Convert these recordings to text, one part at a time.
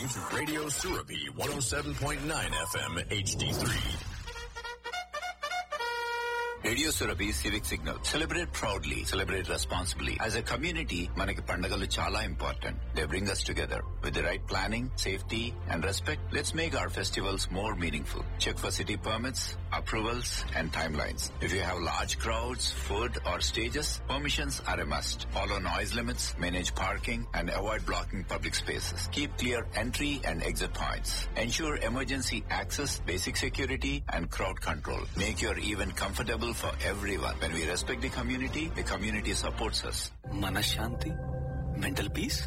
to Radio Surabi 107.9 FM HD3. Radio Surabhi civic signal celebrate proudly celebrate responsibly as a community మనకి పండుగలు చాలా important they bring us together with the right planning safety and respect let's make our festivals more meaningful check for city permits approvals and timelines if you have large crowds food or stages permissions are a must follow noise limits manage parking and avoid blocking public spaces. Keep clear entry and exit points. Ensure emergency access, basic security, and crowd control. Make your event comfortable for everyone. When we respect the community, the community supports us. మనశ్శాంతి mental peace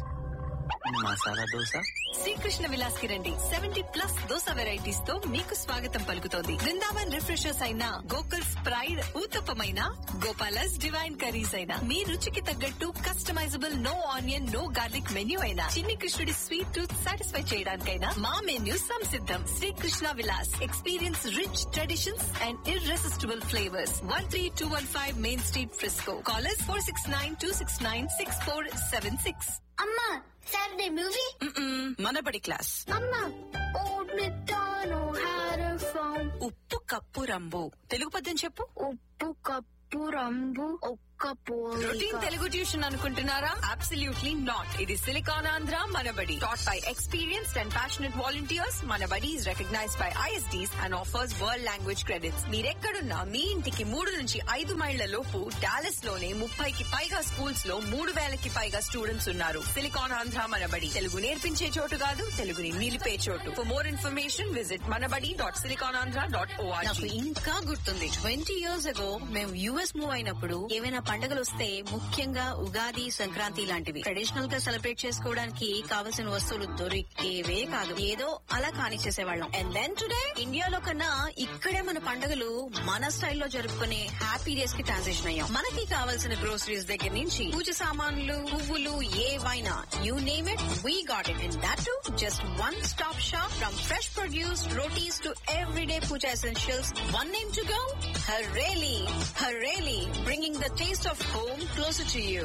masala dosa Shri Krishna Vilas కి రండి seventy plus dosa varieties తో మీకు స్వాగతం పలుకుతోంది Brindavan refreshers అయిన Gokul's pride ఊతప్పమైన Gopala's divine curries అయినా మీ రుచికి తగ్గట్టు customizable no onion no garlic menu అయినా చిన్ని కృష్ణుడి స్వీట్ టూత్ సాటిస్ఫై చేయడానికైనా మా మెన్యూ సంసిద్ధం Shri Krishna Vilas experience rich traditions and irresistible flavours one three two one five main street Frisco callers four six nine two six nine six four seven six Amma, Saturday movie? Manabadi class Amma, Old MacDonald had a farm. ఉప్పు కప్పు రంబు తెలుగు పద్యం చెప్పు ఉప్పు కప్పు రంబు ఒక్క routine పోలిక Telugu tuition అనుకుంటున్నారా అబ్సల్యూట్లీ నాట్ ఇది silicon Andhra Manabadi taught by experienced and passionate volunteers Manabadi is recognized by ISDS and offers world language credits మీరెక్కడున్నా మీ ఇంటికి మూడు నుంచి ఐదు మైళ్ల లోపు డాలస్ లోనే ముప్పైకి పైగా స్కూల్స్ లో మూడు వేలకి పైగా స్టూడెంట్స్ ఉన్నారు సిలికాన్ ఆంధ్ర మనబడి తెలుగు నేర్పించే చోటు కాదు తెలుగుని నిలిపే చోటు for more information visit Manabadi dot silicon Andhra dot నాకు ఇంకా గుర్తుంది ట్వంటీ ఇయర్స్ అగో మేము యుఎస్ మూవ్ అయినప్పుడు ఏవైనా పండుగలు వస్తే ముఖ్యంగా ఉగాది సంక్రాంతి లాంటివి ట్రెడిషనల్ గా సెలబ్రేట్ చేసుకోవడానికి కావలసిన వస్తువులు దొరికేవే కాదు ఏదో అలా కానిచ్చేసేవాళ్ళం అండ్ దెన్ టుడే ఇండియాలో కన్నా ఇక్కడే మన పండుగలు మన స్టైల్లో జరుపుకునే హ్యాపీ డేస్ కి ట్రాన్సిషన్ అయ్యాం మనకి కావాల్సిన గ్రోసరీస్ దగ్గర నుంచి పూజ సామాన్లు పువ్వులు ఏవైనా you name it we got it and that too just one stop shop from fresh produce rotis to everyday puja essentials one name to go Hareli Hareli bringing the taste of home closer to you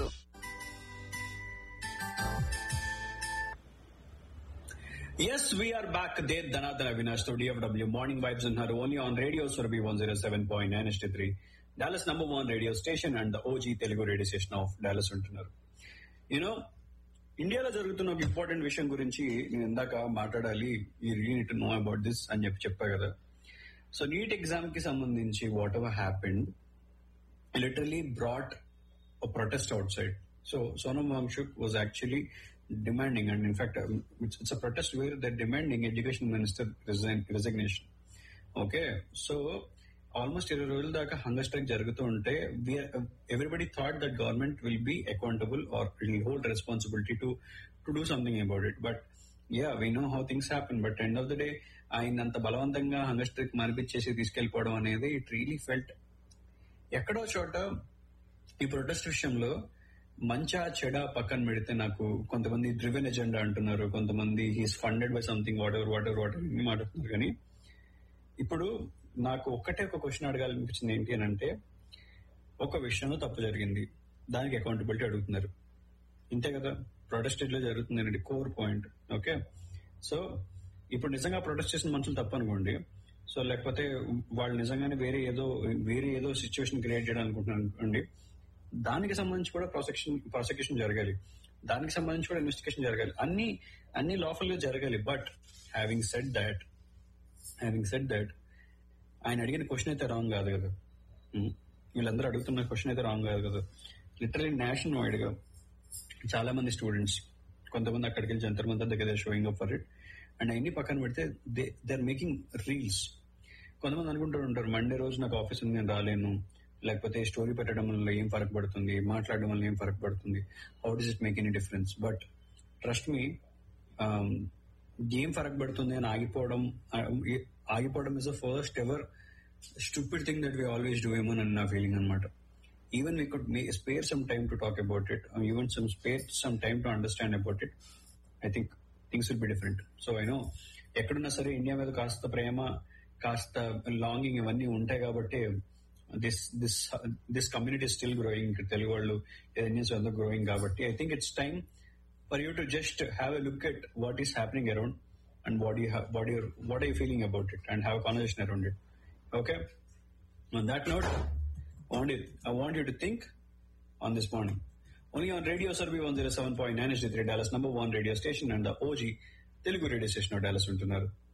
Yes, we are back. There, Dhanadhan Avinash to DFW Morning Vibes in her only on Radio Surabhi 107.9 HD3, Dallas number one radio station and the OG Telugu radio station of Dallas ఉంటున్నారు you know ఇండియాలో జరుగుతున్న ఒక important విషయం గురించి నేను ఇందాక మాట్లాడాలి ఈ రీడ్ నో అబౌట్ దిస్ అని చెప్పి చెప్పా కదా సో నీట్ ఎగ్జామ్ కి సంబంధించి whatever happened literally brought a protest outside. So Sonam Wangchuk was actually demanding, and in fact, um, it's, it's a protest where they're demanding education minister resign, resignation. Okay so almost ఇరవై రోజుల దాకా hunger strike జరుగుతూ ఉంటే everybody thought that government will be accountable or will hold responsibility to to do something about it but ya we know how things happen but end of the day ఆయన అంత బలవంతంగా hunger strike మనిపించేసి తీసుకెళ్లిపోవడం అనేది it really felt ఎక్కడో చోట ఈ protest విషయంలో మంచా చెడ పక్కన పెడితే నాకు కొంతమంది డ్రివెన్ ఎజెండా అంటున్నారు కొంతమంది he's funded by something whatever whatever whatever మాట్లాడుతున్నారు కానీ ఇప్పుడు నాకు ఒక్కటే ఒక క్వశ్చన్ అడగాలనిపించింది ఏంటి అని అంటే ఒక విషయంలో తప్పు జరిగింది దానికి అకౌంటబిలిటీ అడుగుతున్నారు ఇంతే కదా ప్రొటెస్ట్ ఇట్లా జరుగుతుంది అనేది కోర్ పాయింట్ ఓకే సో ఇప్పుడు నిజంగా ప్రొటెస్ట్ చేసిన మనుషులు తప్పు అనుకోండి సో లేకపోతే వాళ్ళు నిజంగానే వేరే ఏదో వేరే ఏదో సిచ్యువేషన్ క్రియేట్ చేయడం అనుకుంటున్నారు అనుకోండి దానికి సంబంధించి కూడా ప్రాసిక్యూషన్ ప్రాసిక్యూషన్ జరగాలి దానికి సంబంధించి కూడా ఇన్వెస్టిగేషన్ జరగాలి అన్ని అన్ని లాఫుల్ గా జరగాలి but having set that having set that ఆయన అడిగిన క్వశ్చన్ అయితే రాంగ్ కాదు కదా ఉం. వీళ్ళందరూ అడుగుతున్న క్వశ్చన్ అయితే రాంగ్ కాదు కదా లిటరలీ నేషనల్ వైడ్ గా చాలా మంది స్టూడెంట్స్ కొంతమంది అక్కడికి వెళ్ళి జంతర్ మంతర్ దగ్గర showing up for it and అన్ని పక్కన పెడితే they they are making reels కొంతమంది అనుకుంటూ ఉంటారు మండే రోజు నాకు ఆఫీస్ ఉంది నేను రాలేను లేకపోతే స్టోరీ పెట్టడం వల్ల ఏం ఫరక్ పడుతుంది మాట్లాడడం వల్ల ఏం ఫరక్ పడుతుంది how does it make any difference but trust me ఏం ఫరక్ పడుతుంది అని ఆగిపోవడం ఆ, ఏ- ఆగిపోవడం is the first ever stupid thing that we always do ఏమో అని నా ఫీలింగ్ అనమాట even we could spare some time to talk about it even some spare some time to understand about it I think things will be different so I know ఎక్కడున్నా సరే India మీద కాస్త ప్రేమ కాస్త longing ఇవన్నీ ఉంటాయి కాబట్టి this this this community still growing Telugu వాళ్ళు Indians అందరూ గ్రోయింగ్ కాబట్టి I think it's time for you to just have a look at what is happening around and what do you have, what, you what are you feeling about it and have a conversation around it. Okay? On that note, I want, you, I want you to think on this morning. Only on Radio Survey 107.9 HD3 Dallas number one radio station and the OG Telugu radio station of Dallas ఉంటున్నారు